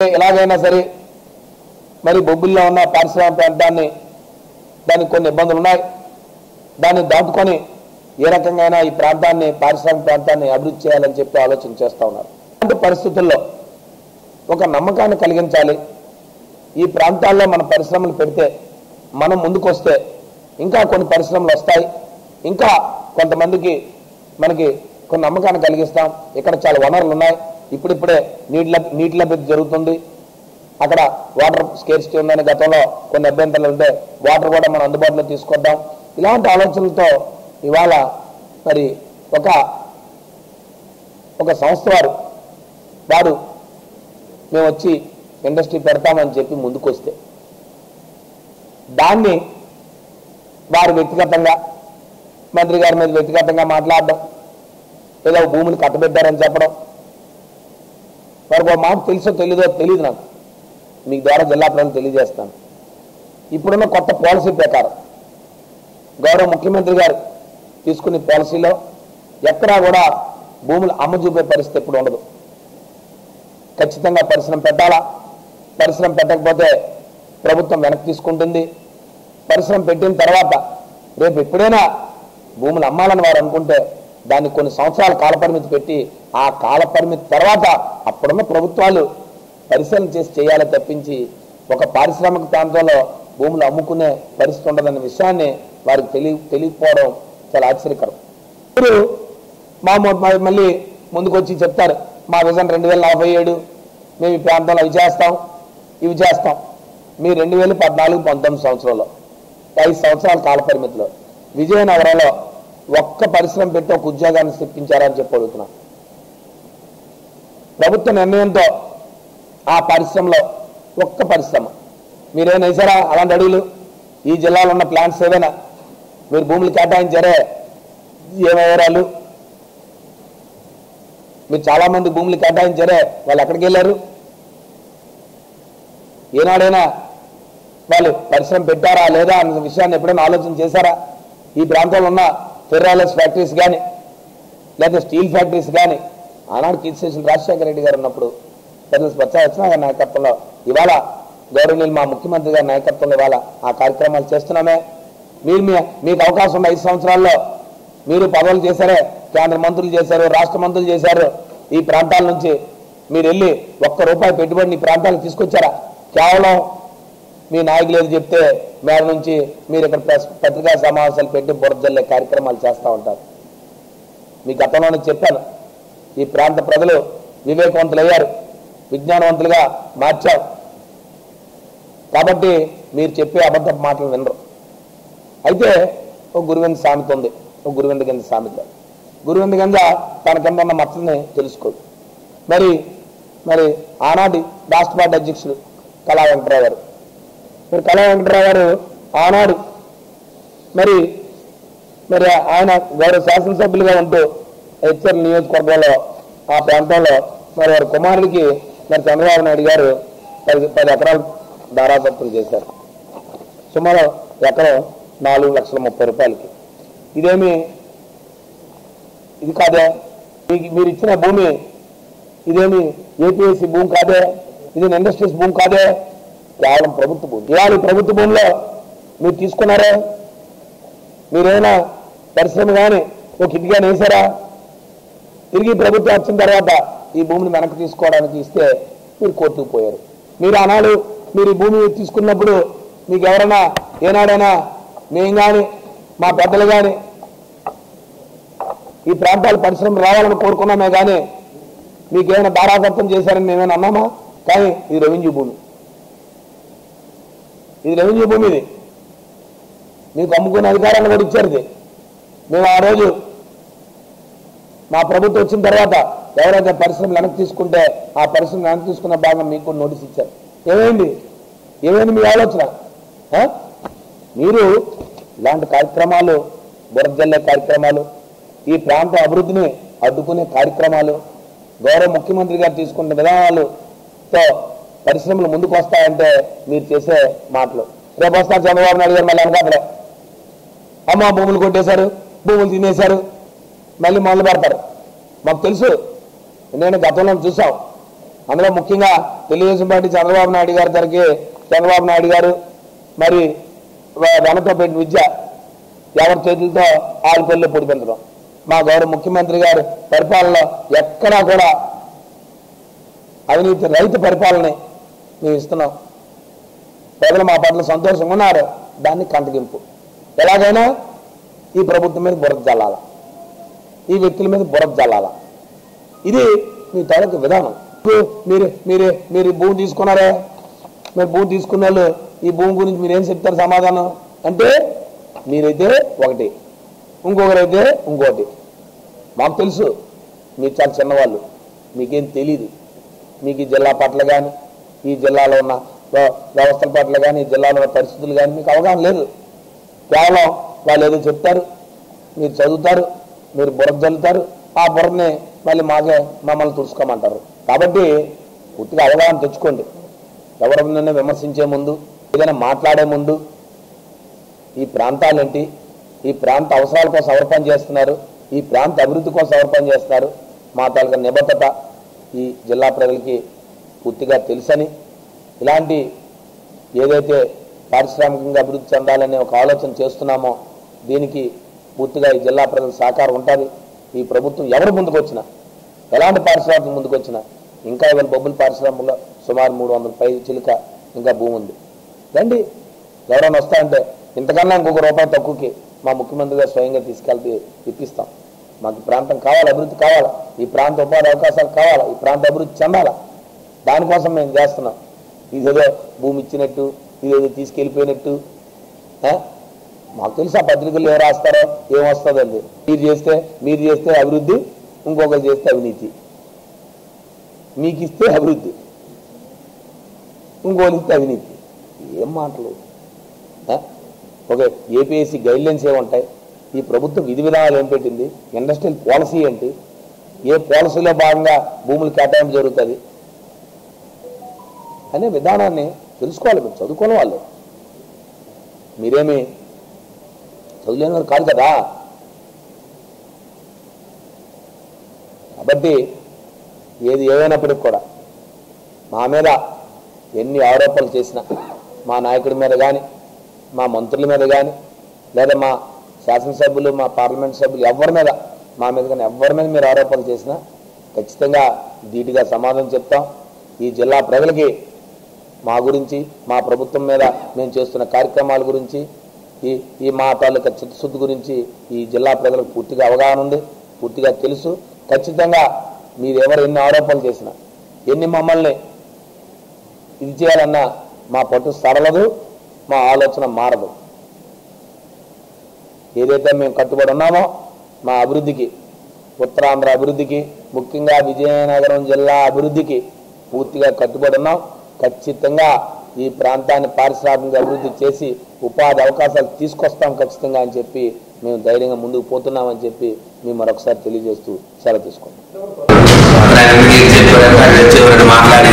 ఎలాగైనా సరే మరి బొబ్బిల్లో ఉన్న పారిశ్రామిక ప్రాంతాన్ని దానికి కొన్ని ఇబ్బందులు ఉన్నాయి దాన్ని దాటుకొని ఏ రకంగా అయినా ఈ ప్రాంతాన్ని పారిశ్రామిక ప్రాంతాన్ని అభివృద్ధి చేయాలని చెప్పి ఆలోచన చేస్తూ ఉన్నారు అలాంటి పరిస్థితుల్లో ఒక నమ్మకాన్ని కలిగించాలి ఈ ప్రాంతాల్లో మన పరిశ్రమలు పెడితే మనం ముందుకు వస్తే ఇంకా కొన్ని పరిశ్రమలు వస్తాయి ఇంకా కొంతమందికి మనకి కొన్ని నమ్మకాన్ని కలిగిస్తాం ఇక్కడ చాలా వనరులు ఉన్నాయి ఇప్పుడిప్పుడే నీటి లభ్ నీటి లభ్యత జరుగుతుంది అక్కడ వాటర్ స్కేర్సిటీ ఉందని గతంలో కొన్ని అభ్యంతరాలు ఉంటే వాటర్ కూడా మనం అందుబాటులో తీసుకొద్దాం ఇలాంటి ఆలోచనలతో ఇవాళ మరి ఒక ఒక సంస్థ వారు వారు మేము వచ్చి ఇండస్ట్రీ పెడతామని చెప్పి ముందుకు వస్తే దాన్ని వారు వ్యక్తిగతంగా మంత్రి గారి మీద వ్యక్తిగతంగా మాట్లాడడం ఏదో భూమిని కట్టబెట్టారని చెప్పడం వారికి ఒక మాట తెలుసో తెలీదో తెలియదు నాకు మీకు ద్వారా జిల్లా ప్రజలు తెలియజేస్తాను ఇప్పుడున్న కొత్త పాలసీ ప్రకారం గౌరవ ముఖ్యమంత్రి గారు తీసుకునే పాలసీలో ఎక్కడా కూడా భూములు అమ్మ చూపే పరిస్థితి ఎప్పుడు ఉండదు ఖచ్చితంగా పరిశ్రమ పెట్టాలా పరిశ్రమ పెట్టకపోతే ప్రభుత్వం వెనక్కి తీసుకుంటుంది పరిశ్రమ పెట్టిన తర్వాత రేపు ఎప్పుడైనా భూములు అమ్మాలని వారు అనుకుంటే దాన్ని కొన్ని సంవత్సరాల కాలపరిమితి పెట్టి ఆ కాలపరిమితి తర్వాత అప్పుడున్న ప్రభుత్వాలు పరిశీలన చేసి చేయాలి తప్పించి ఒక పారిశ్రామిక ప్రాంతంలో భూములు అమ్ముకునే పరిస్థితి ఉండదన్న విషయాన్ని వారికి తెలియ తెలియకపోవడం చాలా ఆశ్చర్యకరం ఇప్పుడు మా మొ- మా- మళ్ళీ ముందుకు వచ్చి చెప్తారు మా విజన్ రెండు వేల నలభై ఏడు మేము ఈ ప్రాంతంలో అవి చేస్తాం ఇవి చేస్తాం మీ రెండు వేల పద్నాలుగు పంతొమ్మిది సంవత్సరంలో ఐదు సంవత్సరాల కాల పరిమితిలో విజయనగరంలో ఒక్క పరిశ్రమ పెట్టి ఒక ఉద్యోగాన్ని తెప్పించారని చెప్పి అడుగుతున్నాం ప్రభుత్వ నిర్ణయంతో ఆ పరిశ్రమలో ఒక్క పరిశ్రమ మీరేమైనా వేసారా అలాంటి అడుగులు ఈ జిల్లాలో ఉన్న ప్లాంట్స్ ఏవైనా మీరు భూములు కేటాయించారే ఏమయ్యారు మీరు చాలా మంది భూములు కేటాయించారే వాళ్ళు ఎక్కడికి వెళ్ళారు ఏనాడైనా వాళ్ళు పరిశ్రమ పెట్టారా లేదా అన్న విషయాన్ని ఎప్పుడైనా ఆలోచన చేశారా ఈ ప్రాంతంలో ఉన్న ఫెర్రాలస్ ఫ్యాక్టరీస్ కానీ లేదా స్టీల్ ఫ్యాక్టరీస్ కానీ ఆనాడు కీర్తిశేషులు రాజశేఖర రెడ్డి గారు ఉన్నప్పుడు పెద్దలు స్వచ్ఛ వచ్చిన గారి నాయకత్వంలో ఇవాళ గౌరవనీయులు మా ముఖ్యమంత్రి గారి నాయకత్వంలో ఇవాళ ఆ కార్యక్రమాలు చేస్తున్నామే మీరు మీ మీకు అవకాశం ఉన్న ఐదు సంవత్సరాల్లో మీరు పదవులు చేశారే కేంద్ర మంత్రులు చేశారు రాష్ట్ర మంత్రులు చేశారు ఈ ప్రాంతాల నుంచి మీరు వెళ్ళి ఒక్క రూపాయి పెట్టుబడిని ఈ ప్రాంతాలకు తీసుకొచ్చారా కేవలం మీ నాయకులు ఏది చెప్తే మేడ నుంచి మీరు ఇక్కడ ప్రెస్ పత్రికా సమావేశాలు పెట్టి బురదల్లే కార్యక్రమాలు చేస్తూ ఉంటారు మీ గతంలోనే చెప్పాను ఈ ప్రాంత ప్రజలు వివేకవంతులయ్యారు విజ్ఞానవంతులుగా మార్చారు కాబట్టి మీరు చెప్పే అబద్ధ మాటలు వినరు అయితే ఒక గురువింద సామెత ఉంది ఒక గురువింద కింద సామెత గురువింద కింద తన కింద ఉన్న మచ్చల్ని తెలుసుకోదు మరి మరి ఆనాటి రాష్ట్ర పార్టీ అధ్యక్షుడు కళా వెంకటరావు గారు మరి కళా వెంకటరావు గారు ఆనాడు మరి మరి ఆయన గౌరవ శాసనసభ్యులుగా ఉంటూ హెచ్చర్ నియోజకవర్గంలో ఆ ప్రాంతంలో మరి వారి కుమారుడికి మరి చంద్రబాబు నాయుడు గారు పది పది ఎకరాలు దారాదత్తులు చేశారు సుమారు ఎకరం నాలుగు లక్షల ముప్పై రూపాయలకి ఇదేమి ఇది కాదే మీకు మీరు ఇచ్చిన భూమి ఇదేమి ఏపీఎస్సి భూమి కాదే ఇది ఇండస్ట్రీస్ భూమి కాదే కేవలం ప్రభుత్వ భూమి ఇవాళ ఈ ప్రభుత్వ భూమిలో మీరు తీసుకున్నారే మీరేమైనా పరిశ్రమ కానీ ఒక ఇటు కానీ వేసారా తిరిగి ప్రభుత్వం వచ్చిన తర్వాత ఈ భూమిని వెనక్కి తీసుకోవడానికి ఇస్తే మీరు కోర్టుకు పోయారు మీరు ఆనాడు మీరు ఈ భూమి తీసుకున్నప్పుడు మీకు ఎవరైనా ఏనాడైనా మేము కానీ మా పెద్దలు కానీ ఈ ప్రాంతాల పరిశ్రమ రావాలని కోరుకున్నామే కానీ మీకేమైనా దారాదత్తం చేశారని మేమేమైనా అన్నామా కానీ ఇది రెవెన్యూ భూమి ఇది రెవెన్యూ భూమి ఇది మీకు అమ్ముకునే అధికారాన్ని కూడా ఇచ్చారు ఇది మేము ఆ రోజు మా ప్రభుత్వం వచ్చిన తర్వాత ఎవరైతే పరిశ్రమలు వెనక్కి తీసుకుంటే ఆ పరిశ్రమ వెనక్కి తీసుకున్న భాగం మీకు కూడా నోటీస్ ఇచ్చారు ఏమైంది ఏమైంది మీ ఆలోచన ఆ? మీరు ఇలాంటి కార్యక్రమాలు బురజల్లే కార్యక్రమాలు ఈ ప్రాంత అభివృద్ధిని అడ్డుకునే కార్యక్రమాలు గౌరవ ముఖ్యమంత్రి గారు తీసుకున్న విధానాలతో పరిశ్రమలు ముందుకు వస్తాయంటే మీరు చేసే మాటలు రేపు వస్తా చంద్రబాబు నాయుడు గారు మళ్ళీ అనకాపలే అమ్మ భూములు కొట్టేశారు భూములు తినేశారు మళ్ళీ మొదలు పెడతారు మాకు తెలుసు నేను గతంలో చూసాం అందులో ముఖ్యంగా తెలుగుదేశం పార్టీ చంద్రబాబు నాయుడు గారి దగ్గరికి చంద్రబాబు నాయుడు గారు మరి వ- వెనక పెట్టిన విద్య ఎవరి చేతులతో ఆలుపల్లి పొడి పెంచడం మా గౌరవ ముఖ్యమంత్రి గారు పరిపాలనలో ఎక్కడా కూడా అవినీతి రైతు పరిపాలన మేము ఇస్తున్నాం ప్రజలు మా పట్ల సంతోషంగా ఉన్నారు దాన్ని కంటగింపు ఎలాగైనా ఈ ప్రభుత్వం మీద బురద జల్లాల ఈ వ్యక్తుల మీద బురద జల్లాల ఇది మీ తాలూకు విధానం ఇప్పుడు మీరు మీరు మీరు ఈ భూమి తీసుకున్నారే మీరు భూమి తీసుకున్న వాళ్ళు ఈ భూమి గురించి మీరు ఏం చెప్తారు సమాధానం అంటే మీరైతే ఒకటి ఇంకొకరైతే ఇంకోటి మాకు తెలుసు మీరు చాలా చిన్నవాళ్ళు మీకేం తెలీదు మీకు ఈ జిల్లా పట్ల కానీ ఈ జిల్లాలో ఉన్న వ్య- వ్యవస్థల పట్ల కానీ ఈ జిల్లాలో ఉన్న పరిస్థితులు కానీ మీకు అవగాహన లేదు కేవలం వాళ్ళు ఏదో చెప్తారు మీరు చదువుతారు మీరు బుర్ర చల్లుతారు ఆ బుర్రని మళ్ళీ మాకే మమ్మల్ని తుడుచుకోమంటారు కాబట్టి పూర్తిగా అవగాహన తెచ్చుకోండి ఎవరినైనా విమర్శించే ముందు ఏదైనా మాట్లాడే ముందు ఈ ప్రాంతాలేంటి ఈ ప్రాంత అవసరాల కోసం ఎవరు పని చేస్తున్నారు ఈ ప్రాంత అభివృద్ధి కోసం ఎవరు పని చేస్తున్నారు మా తాలూకా నిబద్ధత ఈ జిల్లా ప్రజలకి పూర్తిగా తెలుసని ఇలాంటి ఏదైతే పారిశ్రామికంగా అభివృద్ధి చెందాలనే ఒక ఆలోచన చేస్తున్నామో దీనికి పూర్తిగా ఈ జిల్లా ప్రజల సహకారం ఉంటుంది ఈ ప్రభుత్వం ఎవరు ముందుకు వచ్చినా ఎలాంటి పారిశ్రామిక ముందుకు వచ్చినా ఇంకా ఇవాళ బొబ్బుల పారిశ్రామికలో సుమారు మూడు వందల పై చిలుక ఇంకా భూమి ఉంది రండి ఎవరైనా వస్తారంటే ఇంతకన్నా ఇంకొక రూపాయి తక్కువకి మా ముఖ్యమంత్రి గారు స్వయంగా తీసుకెళ్తే ఇప్పిస్తాం మాకు ఈ ప్రాంతం కావాలి అభివృద్ధి కావాలి ఈ ప్రాంత ఉపాధి అవకాశాలు కావాలి ఈ ప్రాంత అభివృద్ధి చెందాలా దానికోసం మేము చేస్తున్నాం ఇదేదో భూమి ఇచ్చినట్టు ఇదేదో తీసుకెళ్ళిపోయినట్టు ఆ? మాకు తెలుసు ఆ పత్రికలు ఏం రాస్తారో ఏం వస్తుందండి మీరు చేస్తే మీరు చేస్తే అభివృద్ధి ఇంకొకరు చేస్తే అవినీతి మీకు ఇస్తే అభివృద్ధి ఇంకోటి ఇస్తే అవినీతి ఏం మాటలు ఆ? ఓకే ఏపీఎస్సీ గైడ్లైన్స్ ఏముంటాయి ఈ ప్రభుత్వం విధి విధానాలు ఏం పెట్టింది ఇండస్ట్రియల్ పాలసీ ఏంటి ఏ పాలసీలో భాగంగా భూములు కేటాయింపు జరుగుతుంది అనే విధానాన్ని తెలుసుకోవాలి మీరు చదువుకోని వాళ్ళు మీరేమి చదువులేని వారు కాదు కదా కాబట్టి ఏది ఏమైనప్పటికి కూడా మా మీద ఎన్ని ఆరోపణలు చేసినా మా నాయకుడి మీద కానీ మా మంత్రుల మీద కానీ లేదా మా శాసనసభ్యులు మా పార్లమెంట్ సభ్యులు ఎవరి మీద మా మీద కానీ ఎవరి మీద మీరు ఆరోపణలు చేసినా ఖచ్చితంగా ధీటుగా సమాధానం చెప్తాం ఈ జిల్లా ప్రజలకి మా గురించి మా ప్రభుత్వం మీద మేము చేస్తున్న కార్యక్రమాల గురించి ఈ ఈ మా తాలూకా చిత్తశుద్ధి గురించి ఈ జిల్లా ప్రజలకు పూర్తిగా అవగాహన ఉంది పూర్తిగా తెలుసు ఖచ్చితంగా మీరు ఎవరు ఎన్ని ఆరోపణలు చేసినా ఎన్ని మమ్మల్ని ఇది చేయాలన్నా మా పట్టు సరళదు మా ఆలోచన మారదు ఏదైతే మేము కట్టుబడి ఉన్నామో మా అభివృద్ధికి ఉత్తరాంధ్ర అభివృద్ధికి ముఖ్యంగా విజయనగరం జిల్లా అభివృద్ధికి పూర్తిగా కట్టుబడి ఉన్నాం ఖచ్చితంగా ఈ ప్రాంతాన్ని పారిశ్రామిక అభివృద్ధి చేసి ఉపాధి అవకాశాలు తీసుకొస్తాం ఖచ్చితంగా అని చెప్పి మేము ధైర్యంగా ముందుకు పోతున్నామని చెప్పి మేము మరొకసారి తెలియజేస్తూ సెలవు తీసుకుంటాం ఆయన చెప్పారంటే చివరికి మాట్లాడి